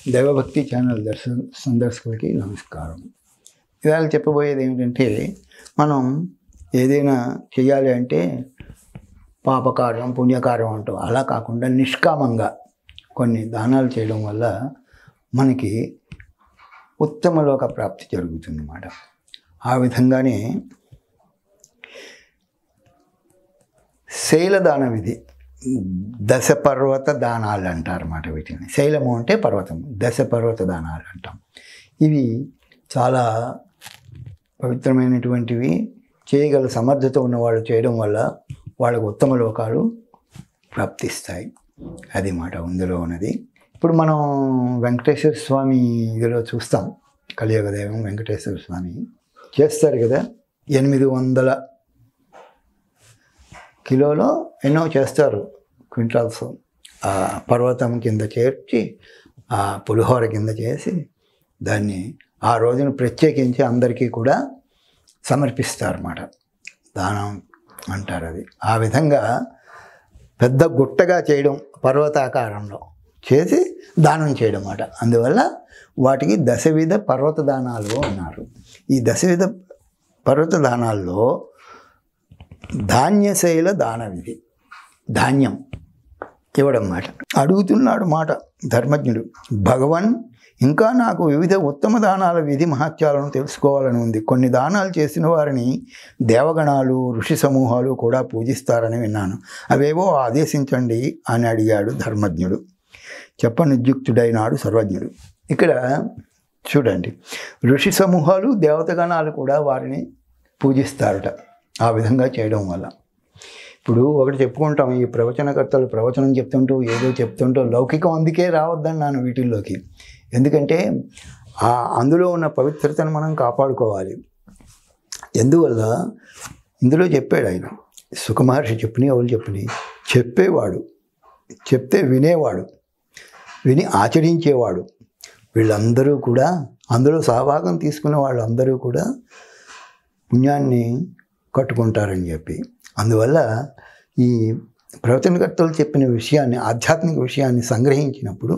దైవభక్తి ఛానల్ దర్శన సందర్శకులకి నమస్కారం ఇవాళ చెప్పబోయేది ఏమిటంటే మనం ఏదైనా చేయాలి అంటే పాపకార్యం పుణ్యకార్యం అంటాం అలా కాకుండా నిష్కామంగా కొన్ని దానాలు చేయడం వల్ల మనకి ఉత్తమ లోక ప్రాప్తి జరుగుతుంది అన్నమాట ఆ విధంగానే శైలదాన విధి దశ పర్వత దానాలు అంటారన్నమాట వీటిని శైలము అంటే పర్వతం దశ పర్వత దానాలు అంటాం ఇవి చాలా పవిత్రమైనటువంటివి చేయగల సమర్థత ఉన్నవాళ్ళు చేయడం వల్ల వాళ్ళకు ఉత్తమ లోకాలు ప్రాప్తిస్తాయి అది మాట ఇందులో ఉన్నది ఇప్పుడు మనం వెంకటేశ్వర స్వామి ఇదిలో చూస్తాం కలియుగ దైవం వెంకటేశ్వర స్వామి చేస్తారు కదా ఎనిమిది వందల కిలోలో ఎన్నో చేస్తారు క్వింటాల్స్ ఆ పర్వతం కింద చేర్చి ఆ పులిహోర కింద చేసి దాన్ని ఆ రోజున ప్రత్యేకించి అందరికీ కూడా సమర్పిస్తారన్నమాట దానం అంటారు అది ఆ విధంగా పెద్ద గుట్టగా చేయడం పర్వతాకారంలో చేసి దానం చేయడం అన్నమాట అందువల్ల వాటికి దశవిధ పర్వత దానాలు అన్నారు ఈ దశవిధ పర్వత దానాల్లో ధాన్యశైల దాన విధి ధాన్యం ఇవ్వడం మాట అడుగుతున్నాడు మాట ధర్మజ్ఞుడు భగవన్ ఇంకా నాకు వివిధ ఉత్తమ దానాల విధి మహత్యాలను తెలుసుకోవాలని ఉంది కొన్ని దానాలు చేసిన వారిని దేవగణాలు ఋషి సమూహాలు కూడా పూజిస్తారని విన్నాను అవేవో ఆదేశించండి అని అడిగాడు ధర్మజ్ఞుడు చెప్పనిద్యుక్తుడైనాడు సర్వజ్ఞుడు ఇక్కడ చూడండి ఋషి సమూహాలు దేవతగణాలు కూడా వారిని పూజిస్తారట ఆ విధంగా చేయడం వల్ల ఇప్పుడు ఒకటి చెప్పుకుంటాం ఈ ప్రవచనకర్తలు ప్రవచనం చెప్తుంటూ ఏదో చెప్తుంటూ లౌకికం అందుకే రావద్దన్నాను వీటిల్లోకి ఎందుకంటే ఆ అందులో ఉన్న పవిత్రతను మనం కాపాడుకోవాలి ఎందువల్ల ఇందులో చెప్పాడు ఆయన సుఖమహర్షి చెప్పిన ఎవరు చెప్పిన చెప్పేవాడు చెప్తే వినేవాడు విని ఆచరించేవాడు వీళ్ళందరూ కూడా అందులో సహభాగం తీసుకున్న వాళ్ళందరూ కూడా పుణ్యాన్ని కట్టుకుంటారని చెప్పి అందువల్ల ఈ ప్రవచనకర్తలు చెప్పిన విషయాన్ని ఆధ్యాత్మిక విషయాన్ని సంగ్రహించినప్పుడు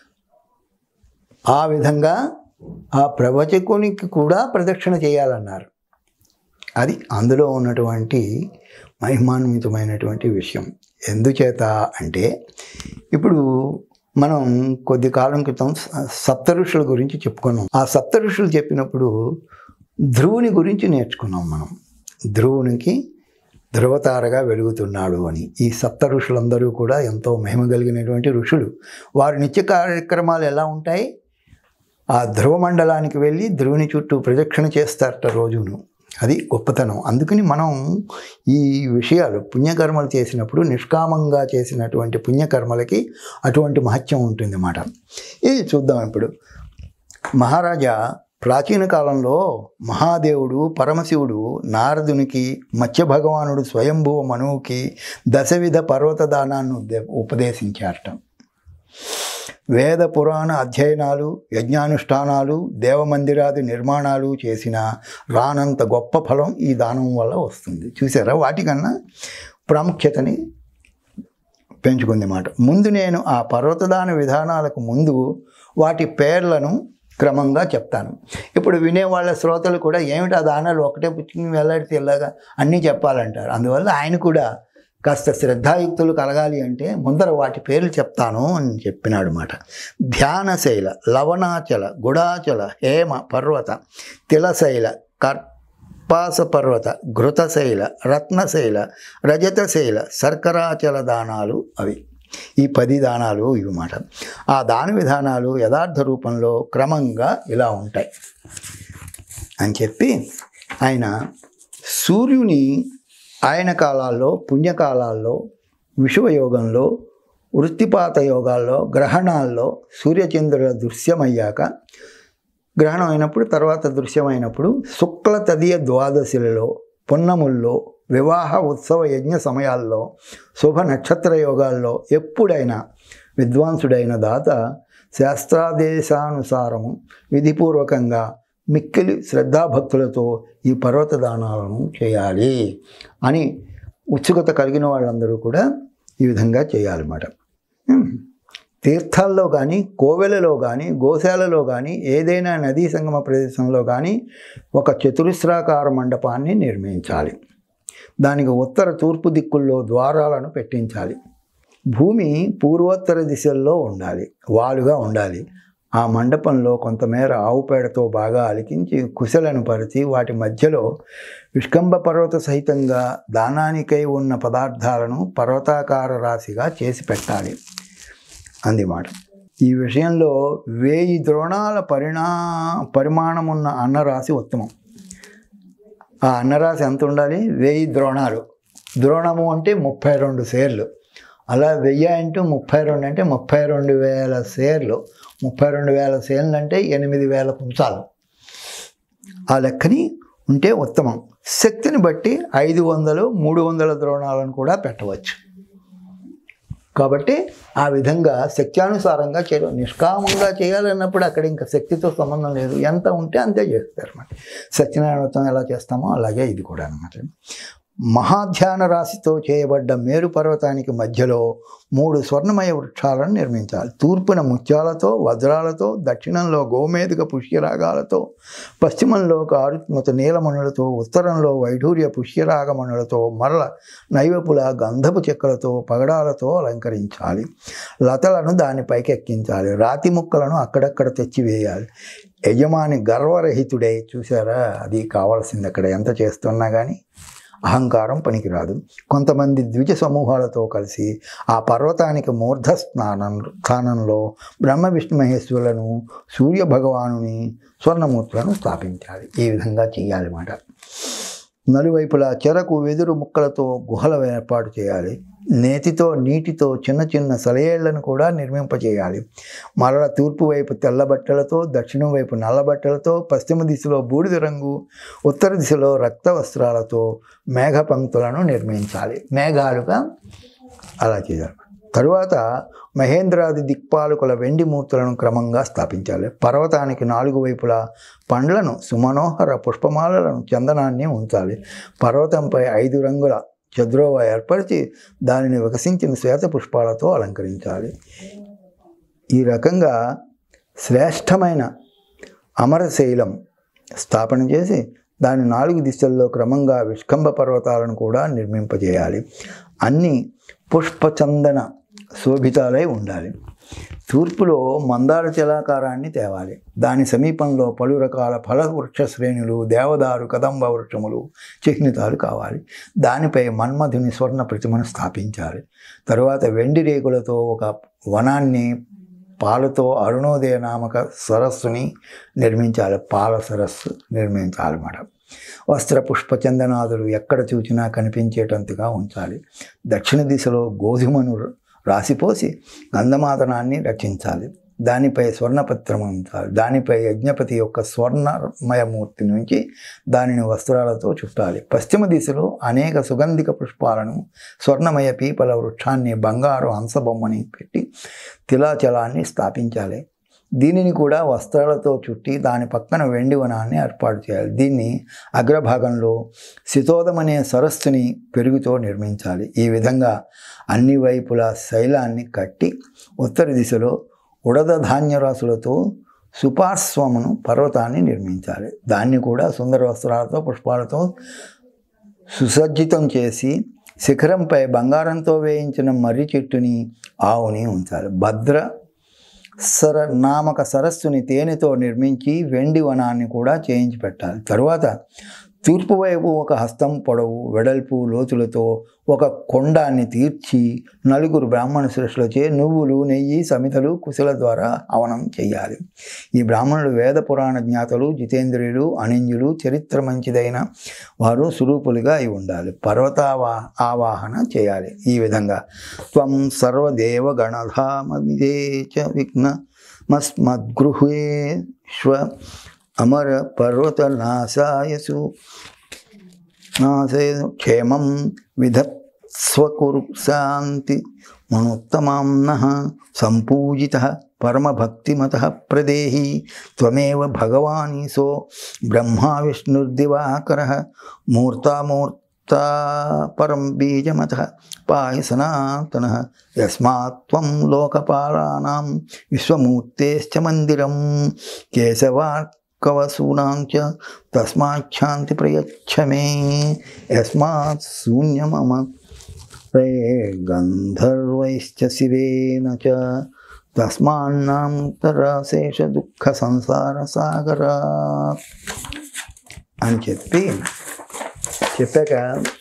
ఆ విధంగా ఆ ప్రవచకునికి కూడా ప్రదక్షిణ చేయాలన్నారు అది అందులో ఉన్నటువంటి మహిమాన్వితమైనటువంటి విషయం ఎందుచేత అంటే ఇప్పుడు మనం కొద్ది కాలం క్రితం సప్త ఋషుల గురించి చెప్పుకున్నాం ఆ సప్త ఋషులు చెప్పినప్పుడు ధ్రువుని గురించి నేర్చుకున్నాం మనం ధ్రువునికి ధ్రువతారగా వెలుగుతున్నాడు అని ఈ సప్త ఋషులందరూ కూడా ఎంతో మహిమ కలిగినటువంటి ఋషులు వారి నిత్య కార్యక్రమాలు ఎలా ఉంటాయి ఆ ధ్రువ మండలానికి వెళ్ళి ధ్రువుని చుట్టూ ప్రదక్షిణ చేస్తారట రోజును అది గొప్పతనం అందుకని మనం ఈ విషయాలు పుణ్యకర్మలు చేసినప్పుడు నిష్కామంగా చేసినటువంటి పుణ్యకర్మలకి అటువంటి మహత్యం ఉంటుంది అన్నమాట ఇది చూద్దాం ఇప్పుడు మహారాజా ప్రాచీన కాలంలో మహాదేవుడు పరమశివుడు నారదునికి మత్స్య భగవానుడు స్వయంభువ మనువుకి దశవిధ పర్వతదానాన్ని ఉపదేశించారట వేద పురాణ అధ్యయనాలు యజ్ఞానుష్ఠానాలు దేవమందిరాది నిర్మాణాలు చేసిన రానంత గొప్ప ఫలం ఈ దానం వల్ల వస్తుంది చూసారా వాటికన్నా ప్రాముఖ్యతని పెంచుకుంది మాట ముందు నేను ఆ పర్వతదాన విధానాలకు ముందు వాటి పేర్లను క్రమంగా చెప్తాను ఇప్పుడు వినేవాళ్ళ శ్రోతలు కూడా ఏమిటి ఆ దానాలు ఒకటే పుచ్చుకుని వెళ్ళాడితే ఇలాగా అన్నీ చెప్పాలంటారు అందువల్ల ఆయన కూడా కాస్త శ్రద్ధాయుక్తులు కలగాలి అంటే ముందర వాటి పేర్లు చెప్తాను అని చెప్పినాడు మాట ధ్యానశైల లవణాచల గుడాచల హేమ పర్వత తిలశైల కర్పాస పర్వత ఘృతశైల రత్నశైల రజతశైల శర్కరాచల దానాలు అవి ఈ పది దానాలు ఇవి మాట ఆ దాన విధానాలు యథార్థ రూపంలో క్రమంగా ఇలా ఉంటాయి అని చెప్పి ఆయన సూర్యుని ఆయన కాలాల్లో పుణ్యకాలాల్లో విషువయోగంలో వృత్తిపాత యోగాల్లో గ్రహణాల్లో సూర్యచంద్రుల దృశ్యమయ్యాక గ్రహణం అయినప్పుడు తర్వాత దృశ్యమైనప్పుడు శుక్ల తదియ ద్వాదశిలలో పున్నముల్లో వివాహ ఉత్సవ యజ్ఞ సమయాల్లో శుభ నక్షత్ర యోగాల్లో ఎప్పుడైనా విద్వాంసుడైన దాత శాస్త్రాదేశానుసారము విధిపూర్వకంగా మిక్కిలి శ్రద్ధాభక్తులతో ఈ పర్వత దానాలను చేయాలి అని ఉత్సుకత కలిగిన వాళ్ళందరూ కూడా ఈ విధంగా చేయాలన్నమాట తీర్థాల్లో కానీ కోవెలలో కానీ గోశాలలో కానీ ఏదైనా నదీ సంగమ ప్రదేశంలో కానీ ఒక చతురస్రాకార మండపాన్ని నిర్మించాలి దానికి ఉత్తర తూర్పు దిక్కుల్లో ద్వారాలను పెట్టించాలి భూమి పూర్వోత్తర దిశల్లో ఉండాలి వాలుగా ఉండాలి ఆ మండపంలో కొంతమేర ఆవు పేడతో బాగా అలికించి కుశలను పరిచి వాటి మధ్యలో విష్కంభ పర్వత సహితంగా దానానికై ఉన్న పదార్థాలను పర్వతాకార రాశిగా చేసి పెట్టాలి అందిమాట ఈ విషయంలో వేయి ద్రోణాల పరిణా పరిమాణమున్న అన్నరాశి ఉత్తమం ఆ అన్నరాశి ఎంత ఉండాలి వెయ్యి ద్రోణాలు ద్రోణము అంటే ముప్పై రెండు సేర్లు అలా వెయ్యి ఇంటూ ముప్పై రెండు అంటే ముప్పై రెండు వేల సేర్లు ముప్పై రెండు వేల సేర్లు అంటే ఎనిమిది వేల కుంచాలు ఆ లెక్కని ఉంటే ఉత్తమం శక్తిని బట్టి ఐదు వందలు మూడు వందల ద్రోణాలను కూడా పెట్టవచ్చు కాబట్టి ఆ విధంగా శక్త్యానుసారంగా చేయడం నిష్కామంగా చేయాలన్నప్పుడు అక్కడ ఇంకా శక్తితో సంబంధం లేదు ఎంత ఉంటే అంతే చేస్తారు అన్నమాట సత్యనారాయణ వ్రతం ఎలా చేస్తామో అలాగే ఇది కూడా అనమాట మహాధ్యాన రాశితో చేయబడ్డ మేరు పర్వతానికి మధ్యలో మూడు స్వర్ణమయ వృక్షాలను నిర్మించాలి తూర్పున ముత్యాలతో వజ్రాలతో దక్షిణంలో గోమేధిక పుష్యరాగాలతో పశ్చిమంలో కారుత్మత నీలమణులతో ఉత్తరంలో వైఢూర్య పుష్యరాగమణులతో మరల నైవపుల గంధపు చెక్కలతో పగడాలతో అలంకరించాలి లతలను దానిపైకి ఎక్కించాలి రాతి ముక్కలను అక్కడక్కడ తెచ్చివేయాలి యజమాని గర్వరహితుడై చూసారా అది కావాల్సింది అక్కడ ఎంత చేస్తున్నా కానీ అహంకారం పనికిరాదు కొంతమంది ద్విజ సమూహాలతో కలిసి ఆ పర్వతానికి మూర్ధ స్నానం స్థానంలో బ్రహ్మ విష్ణు మహేశ్వరులను సూర్య భగవానుని స్వర్ణమూర్తులను స్థాపించాలి ఈ విధంగా చేయాలన్నమాట నలువైపులా చెరకు వెదురు ముక్కలతో గుహల ఏర్పాటు చేయాలి నేతితో నీటితో చిన్న చిన్న సలయేళ్లను కూడా నిర్మింపచేయాలి మరల తూర్పు వైపు తెల్ల బట్టలతో దక్షిణం వైపు నల్ల బట్టలతో పశ్చిమ దిశలో బూడిద రంగు ఉత్తర దిశలో రక్త వస్త్రాలతో మేఘ పంక్తులను నిర్మించాలి మేఘాలుగా అలా చేయాలి తరువాత మహేంద్రాది దిక్పాలకుల వెండి మూర్తులను క్రమంగా స్థాపించాలి పర్వతానికి నాలుగు వైపులా పండ్లను సుమనోహర పుష్పమాలలను చందనాన్ని ఉంచాలి పర్వతంపై ఐదు రంగుల చద్రోవ ఏర్పరిచి దానిని వికసించిన శ్వేత పుష్పాలతో అలంకరించాలి ఈ రకంగా శ్రేష్టమైన అమరశైలం స్థాపన చేసి దాని నాలుగు దిశల్లో క్రమంగా విష్కంభ పర్వతాలను కూడా నిర్మింపజేయాలి అన్ని పుష్పచందన శోభితాలై ఉండాలి తూర్పులో మందార జలాకారాన్ని తేవాలి దాని సమీపంలో పలు రకాల ఫల వృక్ష శ్రేణులు దేవదారు కదంబ వృక్షములు చిహ్నితాలు కావాలి దానిపై మన్మధుని స్వర్ణ ప్రతిమను స్థాపించాలి తరువాత వెండి రేకులతో ఒక వనాన్ని పాలతో అరుణోదయ నామక సరస్సుని నిర్మించాలి పాల సరస్సు నిర్మించాలన్నమాట వస్త్ర పుష్ప చందనాదులు ఎక్కడ చూచినా కనిపించేటంతగా ఉంచాలి దక్షిణ దిశలో గోధుమను రాసిపోసి గంధమాదనాన్ని రచించాలి దానిపై స్వర్ణపత్రం ఉంచాలి దానిపై యజ్ఞపతి యొక్క స్వర్ణమయమూర్తి నుంచి దానిని వస్త్రాలతో చుట్టాలి పశ్చిమ దిశలో అనేక సుగంధిక పుష్పాలను స్వర్ణమయ పీపల వృక్షాన్ని బంగారు హంసబొమ్మని పెట్టి తిలాచలాన్ని స్థాపించాలి దీనిని కూడా వస్త్రాలతో చుట్టి దాని పక్కన వెండి వనాన్ని ఏర్పాటు చేయాలి దీన్ని అగ్రభాగంలో శితోదమనే సరస్సుని పెరుగుతో నిర్మించాలి ఈ విధంగా అన్ని వైపులా శైలాన్ని కట్టి ఉత్తర దిశలో ఉడద ధాన్యరాశులతో సుపార్శ్వమును పర్వతాన్ని నిర్మించాలి దాన్ని కూడా సుందర వస్త్రాలతో పుష్పాలతో సుసజ్జితం చేసి శిఖరంపై బంగారంతో వేయించిన మర్రి చెట్టుని ఆవుని ఉంచాలి భద్ర సర నామక సరస్సుని తేనెతో నిర్మించి వెండి వనాన్ని కూడా చేయించి పెట్టాలి తరువాత తూర్పు వైపు ఒక హస్తం పొడవు వెడల్పు లోతులతో ఒక కొండాన్ని తీర్చి నలుగురు బ్రాహ్మణ శ్రేష్ఠులచే నువ్వులు నెయ్యి సమితలు కుశల ద్వారా హవనం చేయాలి ఈ బ్రాహ్మణులు వేద పురాణ జ్ఞాతలు జితేంద్రియులు అనింజులు చరిత్ర మంచిదైన వారు స్వరూపులుగా అయి ఉండాలి పర్వతావా ఆవాహన చేయాలి ఈ విధంగా త్వం సర్వదేవ గణధామదే చ విఘ్న మస్మద్గృహేష్వ అమర పర్వతనాశాయసు నాశయ క్షేమం విధత్స్వకురు శాంతి మనుత్తమాంన సంపూజిత పరమభక్తిమత ప్రదేహి త్వమేవ భగవానీశో బ్రహ్మా విష్ణుర్దివాకర మూర్తామూర్తి పరం బీజమత పాయి సనాతన యస్మాత్ త్వం లోకపాలానాం విశ్వమూర్తేశ్చ మందిరం కేశవార్కవసూనాం చ తస్మాచ్ఛాంతి ప్రయచ్చ మే యస్మాత్ శూన్యమమ రే గంధర్వైశ్చ శివేన చ తస్మాన్నాంతరశేష దుఃఖ సంసార సాగరా అని చెప్పి చెప్పాక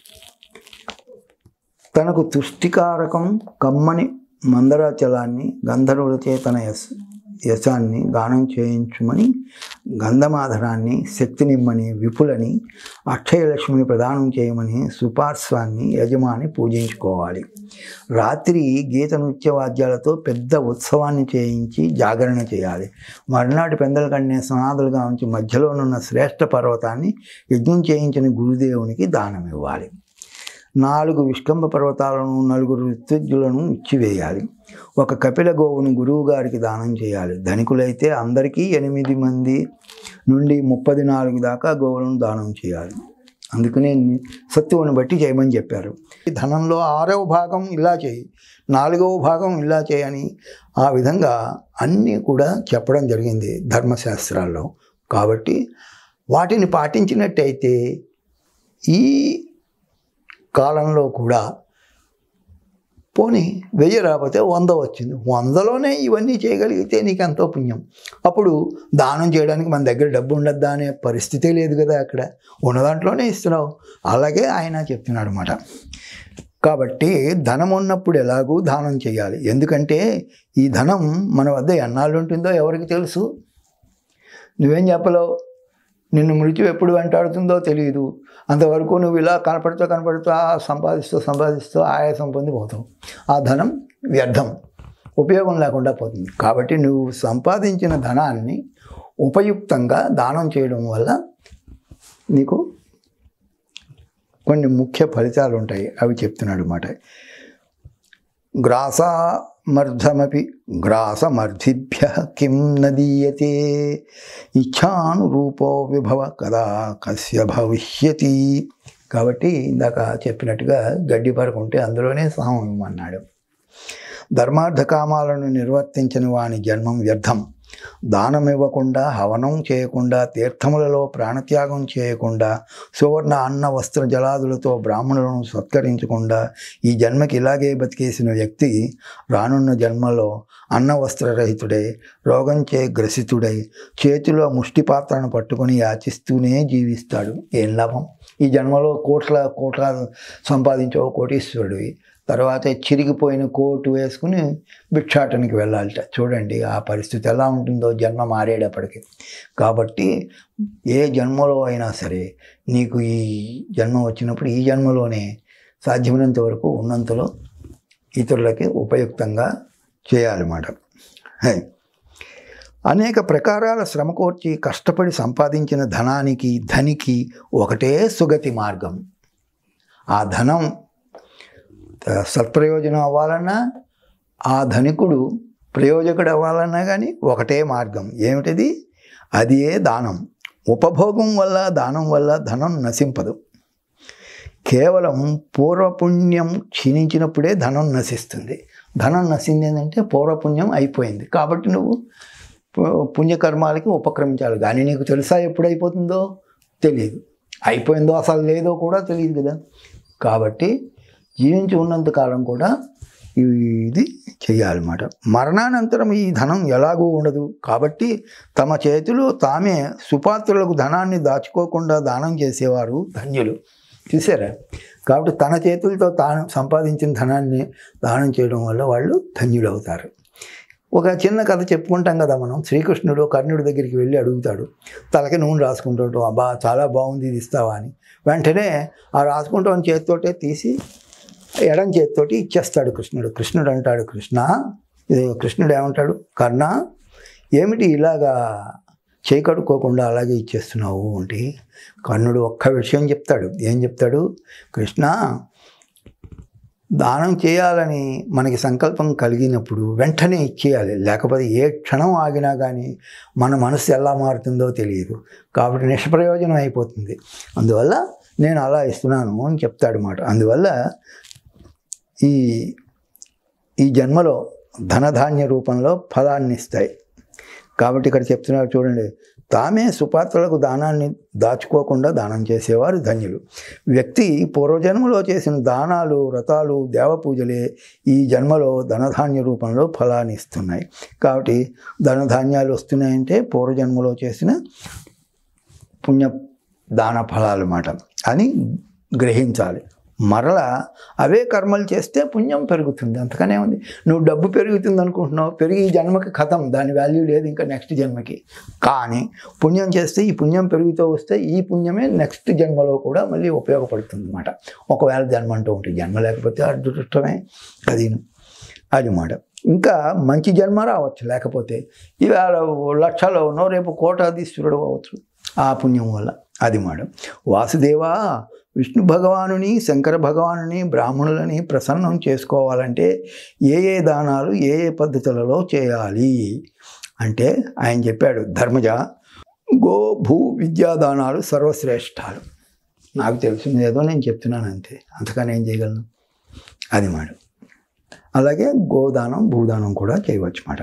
తనకు తుష్టికారకం కమ్మని మందరాచలాన్ని గంధర్వులచే తన యశ యశాన్ని గానం చేయించుమని గంధమాధరాన్ని శక్తినిమ్మని విపులని అక్షయలక్ష్మిని ప్రదానం చేయమని సుపార్శ్వాన్ని యజమాని పూజించుకోవాలి రాత్రి గీత నృత్య వాద్యాలతో పెద్ద ఉత్సవాన్ని చేయించి జాగరణ చేయాలి మర్నాటి పెందల కన్నే సనాదులుగా ఉంచి మధ్యలోనున్న శ్రేష్ఠ పర్వతాన్ని యజ్ఞం చేయించిన గురుదేవునికి దానం ఇవ్వాలి నాలుగు విష్కంభ పర్వతాలను నలుగురు ఋత్విజ్ఞులను ఇచ్చివేయాలి ఒక కపిల గోవును గురువు గారికి దానం చేయాలి ధనికులైతే అందరికీ ఎనిమిది మంది నుండి ముప్పది నాలుగు దాకా గోవులను దానం చేయాలి అందుకనే సత్తువుని బట్టి చేయమని చెప్పారు ఈ ధనంలో ఆరవ భాగం ఇలా చేయి నాలుగవ భాగం ఇలా చేయని ఆ విధంగా అన్నీ కూడా చెప్పడం జరిగింది ధర్మశాస్త్రాల్లో కాబట్టి వాటిని పాటించినట్టయితే ఈ కాలంలో కూడా పోనీ వెయ్యి రాకపోతే వంద వచ్చింది వందలోనే ఇవన్నీ చేయగలిగితే నీకు ఎంతో పుణ్యం అప్పుడు దానం చేయడానికి మన దగ్గర డబ్బు ఉండద్దా అనే పరిస్థితే లేదు కదా అక్కడ ఉన్న దాంట్లోనే ఇస్తున్నావు అలాగే ఆయన చెప్తున్నాడు అనమాట కాబట్టి ధనం ఉన్నప్పుడు ఎలాగూ దానం చేయాలి ఎందుకంటే ఈ ధనం మన వద్ద ఎన్నాళ్ళు ఉంటుందో ఎవరికి తెలుసు నువ్వేం చెప్పలేవు నిన్ను మృత్యు ఎప్పుడు వెంటాడుతుందో తెలియదు అంతవరకు నువ్వు ఇలా కనపడుతూ కనపడుతూ ఆ సంపాదిస్తూ సంపాదిస్తూ ఆయాసం పొంది పోతావు ఆ ధనం వ్యర్థం ఉపయోగం లేకుండా పోతుంది కాబట్టి నువ్వు సంపాదించిన ధనాన్ని ఉపయుక్తంగా దానం చేయడం వల్ల నీకు కొన్ని ముఖ్య ఫలితాలు ఉంటాయి అవి చెప్తున్నాడు అన్నమాట గ్రాసమర్ధమపి గ్రాసమర్ధిభ్య కిం నదీయతే ఇచ్ఛానురూపో విభవ కదా కస్య భవిష్యతి కాబట్టి ఇందాక చెప్పినట్టుగా గడ్డి పరకుంటే అందులోనే సహం ఇవ్వమన్నాడు ధర్మార్థ కామాలను నిర్వర్తించని వాని జన్మం వ్యర్థం దానం ఇవ్వకుండా హవనం చేయకుండా తీర్థములలో ప్రాణత్యాగం చేయకుండా సువర్ణ అన్న వస్త్ర జలాదులతో బ్రాహ్మణులను సత్కరించకుండా ఈ జన్మకి ఇలాగే బతికేసిన వ్యక్తి రానున్న జన్మలో అన్న వస్త్రరహితుడై రోగంచే గ్రసితుడై చేతిలో ముష్టి పాత్రను పట్టుకొని యాచిస్తూనే జీవిస్తాడు ఏం లాభం ఈ జన్మలో కోట్ల కోట్ల సంపాదించావు కోటీశ్వరుడివి తర్వాత చిరిగిపోయిన కోటు వేసుకుని భిక్షాటనకి వెళ్ళాలట చూడండి ఆ పరిస్థితి ఎలా ఉంటుందో జన్మ మారేటప్పటికి కాబట్టి ఏ జన్మలో అయినా సరే నీకు ఈ జన్మ వచ్చినప్పుడు ఈ జన్మలోనే సాధ్యమైనంత వరకు ఉన్నంతలో ఇతరులకి ఉపయుక్తంగా చేయాలన్నమాట హై. అనేక ప్రకారాల శ్రమ కోర్చి కష్టపడి సంపాదించిన ధనానికి ధనికి ఒకటే సుగతి మార్గం ఆ ధనం త- సత్ప్రయోజనం అవ్వాలన్నా ఆ ధనికుడు ప్రయోజకుడు అవ్వాలన్నా కానీ ఒకటే మార్గం ఏమిటిది అది ఏ దానం ఉపభోగం వల్ల దానం వల్ల ధనం నశింపదు కేవలం పూర్వపుణ్యం క్షీణించినప్పుడే ధనం నశిస్తుంది ధనం నశింది ఏంటంటే పూర్వపుణ్యం అయిపోయింది కాబట్టి నువ్వు పు- పుణ్యకర్మాలకి ఉపక్రమించాలి కానీ నీకు తెలుసా ఎప్పుడు అయిపోతుందో తెలియదు అయిపోయిందో అసలు లేదో కూడా తెలియదు కదా కాబట్టి జీవించి ఉన్నంత కాలం కూడా ఇది చేయాలన్నమాట మరణానంతరం ఈ ధనం ఎలాగూ ఉండదు కాబట్టి తమ చేతిలో తామే సుపాత్రులకు ధనాన్ని దాచుకోకుండా దానం చేసేవారు ధన్యులు చూసారా కాబట్టి తన చేతులతో తాను సంపాదించిన ధనాన్ని దానం చేయడం వల్ల వాళ్ళు ధన్యులు అవుతారు ఒక చిన్న కథ చెప్పుకుంటాం కదా మనం శ్రీకృష్ణుడు కర్ణుడి దగ్గరికి వెళ్ళి అడుగుతాడు తలకి నూనె రాసుకుంటాడు అబ్బా చాలా బాగుంది ఇది ఇస్తావా అని వెంటనే ఆ రాసుకుంటాం చేతితోటే తీసి ఎడం చేతితోటి ఇచ్చేస్తాడు కృష్ణుడు కృష్ణుడు అంటాడు కృష్ణ ఇది కృష్ణుడు ఏమంటాడు కర్ణ ఏమిటి ఇలాగా చేయి కడుక్కోకుండా అలాగే ఇచ్చేస్తున్నావు అంటే కర్ణుడు ఒక్క విషయం చెప్తాడు ఏం చెప్తాడు కృష్ణ దానం చేయాలని మనకి సంకల్పం కలిగినప్పుడు వెంటనే ఇచ్చేయాలి లేకపోతే ఏ క్షణం ఆగినా కానీ మన మనసు ఎలా మారుతుందో తెలియదు కాబట్టి నిష్ప్రయోజనం అయిపోతుంది అందువల్ల నేను అలా ఇస్తున్నాను అని చెప్తాడు మాట అందువల్ల ఈ ఈ జన్మలో ధనధాన్య రూపంలో ఫలాన్ని ఇస్తాయి కాబట్టి ఇక్కడ చెప్తున్నారు చూడండి తామే సుపాత్రలకు దానాన్ని దాచుకోకుండా దానం చేసేవారు ధన్యులు వ్యక్తి పూర్వజన్మలో చేసిన దానాలు వ్రతాలు దేవపూజలే ఈ జన్మలో ధనధాన్య రూపంలో ఫలాన్ని ఇస్తున్నాయి కాబట్టి ధనధాన్యాలు వస్తున్నాయంటే పూర్వజన్మలో చేసిన పుణ్య దాన ఫలాలు అన్నమాట అని గ్రహించాలి మరలా అవే కర్మలు చేస్తే పుణ్యం పెరుగుతుంది అంతకనే ఉంది నువ్వు డబ్బు పెరుగుతుంది అనుకుంటున్నావు పెరిగి ఈ జన్మకి కథం దాని వాల్యూ లేదు ఇంకా నెక్స్ట్ జన్మకి కానీ పుణ్యం చేస్తే ఈ పుణ్యం పెరుగుతూ వస్తే ఈ పుణ్యమే నెక్స్ట్ జన్మలో కూడా మళ్ళీ ఉపయోగపడుతుంది అనమాట ఒకవేళ జన్మ అంటూ ఉంటుంది జన్మ లేకపోతే అదృష్టమే అది అది మాట ఇంకా మంచి జన్మ రావచ్చు లేకపోతే ఇవాళ లక్షలోనో రేపు కోటాధీశ్వరుడు అవ్వచ్చు ఆ పుణ్యం వల్ల అది మాట వాసుదేవా విష్ణు భగవానుని శంకర భగవానుని బ్రాహ్మణులని ప్రసన్నం చేసుకోవాలంటే ఏ ఏ దానాలు ఏ ఏ పద్ధతులలో చేయాలి అంటే ఆయన చెప్పాడు ధర్మజ గో భూ విద్యాదానాలు సర్వశ్రేష్టాలు నాకు తెలిసింది ఏదో నేను చెప్తున్నాను అంతే అంతకని ఏం చేయగలను అది మాట అలాగే గోదానం భూదానం కూడా చేయవచ్చు మాట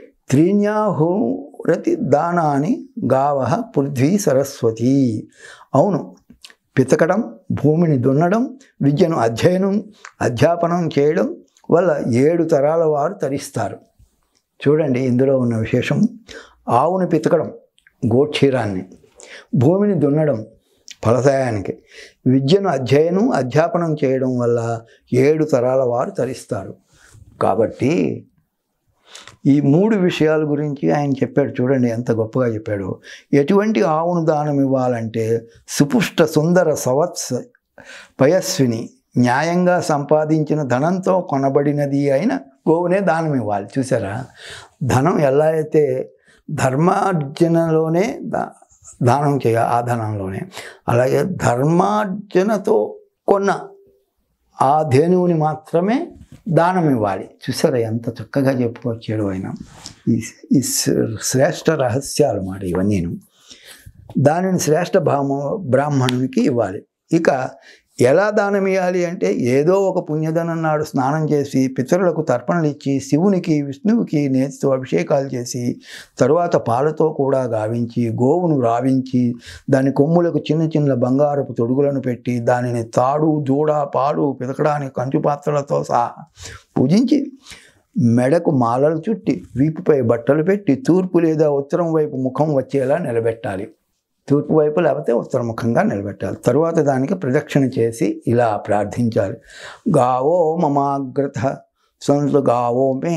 త్రీణ్యాహోరతి దానాని గావ పృథ్వీ సరస్వతి అవును పితకడం భూమిని దున్నడం విద్యను అధ్యయనం అధ్యాపనం చేయడం వల్ల ఏడు తరాల వారు తరిస్తారు చూడండి ఇందులో ఉన్న విశేషం ఆవుని పితకడం గోక్షీరాన్ని భూమిని దున్నడం ఫలసాయానికి విద్యను అధ్యయనం అధ్యాపనం చేయడం వల్ల ఏడు తరాల వారు తరిస్తారు కాబట్టి ఈ మూడు విషయాల గురించి ఆయన చెప్పాడు చూడండి ఎంత గొప్పగా చెప్పాడు ఎటువంటి ఆవును దానం ఇవ్వాలంటే సుపుష్ట సుందర సవత్స పయస్విని న్యాయంగా సంపాదించిన ధనంతో కొనబడినది అయిన గోవునే దానం ఇవ్వాలి చూసారా ధనం ఎలా అయితే ధర్మార్జనలోనే దా దానం చేయ ఆ ధనంలోనే అలాగే ధర్మార్జనతో కొన్న ఆ ధేనువుని మాత్రమే దానం ఇవ్వాలి చూసారా ఎంత చక్కగా చెప్పుకొచ్చాడు ఆయన ఈ ఈ శ్రేష్ఠ రహస్యాలు మాట ఇవన్నీను దానిని శ్రేష్ఠ బ్రాహ్మ బ్రాహ్మణునికి ఇవ్వాలి ఇక ఎలా దానం ఇవ్వాలి అంటే ఏదో ఒక పుణ్యదనం నాడు స్నానం చేసి పితరులకు తర్పణలు ఇచ్చి శివునికి విష్ణువుకి నేతితో అభిషేకాలు చేసి తరువాత పాలతో కూడా గావించి గోవును రావించి దాని కొమ్ములకు చిన్న చిన్న బంగారపు తొడుగులను పెట్టి దానిని తాడు దూడ పాలు పితకడానికి కంచు పాత్రలతో సహా పూజించి మెడకు మాలలు చుట్టి వీపుపై బట్టలు పెట్టి తూర్పు లేదా ఉత్తరం వైపు ముఖం వచ్చేలా నిలబెట్టాలి తూర్పు వైపు లేకపోతే ఉత్తరముఖంగా నిలబెట్టాలి తరువాత దానికి ప్రదక్షిణ చేసి ఇలా ప్రార్థించాలి గావో మమాగ్రత సంతు గావో మే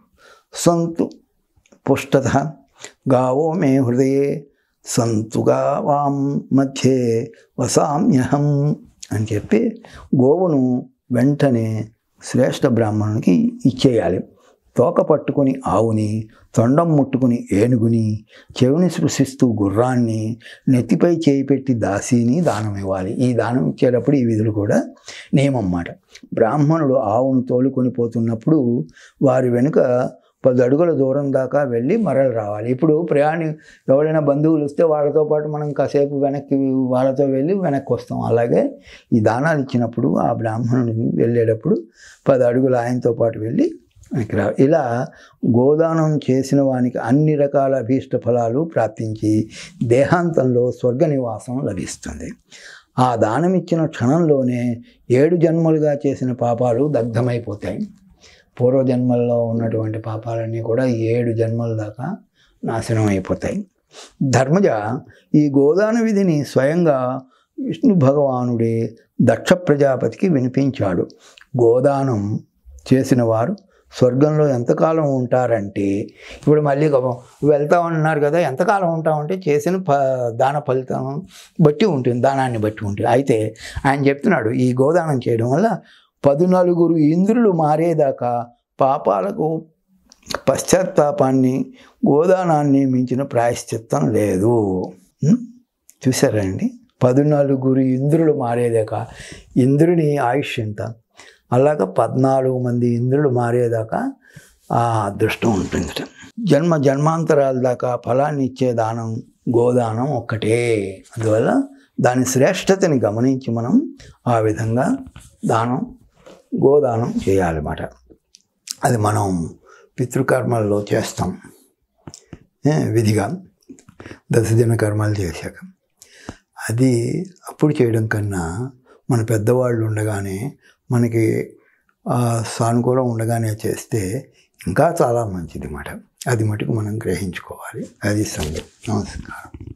సంతు పుష్టత గావో మే హృదయే సంతు గావాం మధ్యే వసామ్యహం అని చెప్పి గోవును వెంటనే శ్రేష్ఠ బ్రాహ్మణునికి ఇచ్చేయాలి తోక పట్టుకుని ఆవుని తొండం ముట్టుకుని ఏనుగుని చెవిని స్పృశిస్తూ గుర్రాన్ని నెత్తిపై చేయి పెట్టి దాసిని దానం ఇవ్వాలి ఈ దానం ఇచ్చేటప్పుడు ఈ విధులు కూడా నియమం అన్నమాట బ్రాహ్మణుడు ఆవును తోలుకొని పోతున్నప్పుడు వారి వెనుక పది అడుగుల దూరం దాకా వెళ్ళి మరలు రావాలి ఇప్పుడు ప్రయాణి ఎవరైనా బంధువులు వస్తే వాళ్ళతో పాటు మనం కాసేపు వెనక్కి వాళ్ళతో వెళ్ళి వెనక్కి వస్తాం అలాగే ఈ దానాలు ఇచ్చినప్పుడు ఆ బ్రాహ్మణుడికి వెళ్ళేటప్పుడు పది అడుగులు ఆయనతో పాటు వెళ్ళి వెనక్కి రా ఇలా గోదానం చేసిన వానికి అన్ని రకాల అభీష్ట ఫలాలు ప్రాప్తించి దేహాంతంలో స్వర్గ నివాసం లభిస్తుంది ఆ దానం ఇచ్చిన క్షణంలోనే ఏడు జన్మలుగా చేసిన పాపాలు దగ్ధమైపోతాయి పూర్వజన్మల్లో ఉన్నటువంటి పాపాలన్నీ కూడా ఏడు జన్మల దాకా నాశనం అయిపోతాయి ధర్మజ ఈ గోదాన విధిని స్వయంగా విష్ణు భగవానుడే దక్ష ప్రజాపతికి వినిపించాడు గోదానం చేసిన వారు స్వర్గంలో ఎంతకాలం ఉంటారంటే ఇప్పుడు మళ్ళీ వెళ్తామన్నారు కదా ఎంతకాలం ఉంటామంటే చేసిన ప దాన ఫలితం బట్టి ఉంటుంది దానాన్ని బట్టి ఉంటుంది అయితే ఆయన చెప్తున్నాడు ఈ గోదానం చేయడం వల్ల పదునలుగురు ఇంద్రులు మారేదాకా పాపాలకు పశ్చాత్తాపాన్ని గోదానాన్ని మించిన ప్రాయశ్చిత్తం లేదు ఉం? చూసారా అండి పదునలుగురు ఇంద్రులు మారేదాకా ఇంద్రుని ఆయుష్ ఎంత అలాగ పద్నాలుగు మంది ఇంద్రులు మారేదాకా ఆ అదృష్టం ఉంటుంది జన్మ జన్మాంతరాల దాకా ఫలాన్ని ఇచ్చే దానం గోదానం ఒక్కటే అందువల్ల దాని శ్రేష్టతని గమనించి మనం ఆ విధంగా దానం గోదానం చేయాలన్నమాట అది మనం పితృకర్మల్లో చేస్తాం ఏ, విధిగా దశదిన కర్మలు చేశాక అది అప్పుడు చేయడం కన్నా మన పెద్దవాళ్ళు ఉండగానే మనకి ఆ సానుకూలం ఉండగానే చేస్తే ఇంకా చాలా మంచిది మాట అది మటుకు మనం గ్రహించుకోవాలి అది సంగతి నమస్కారం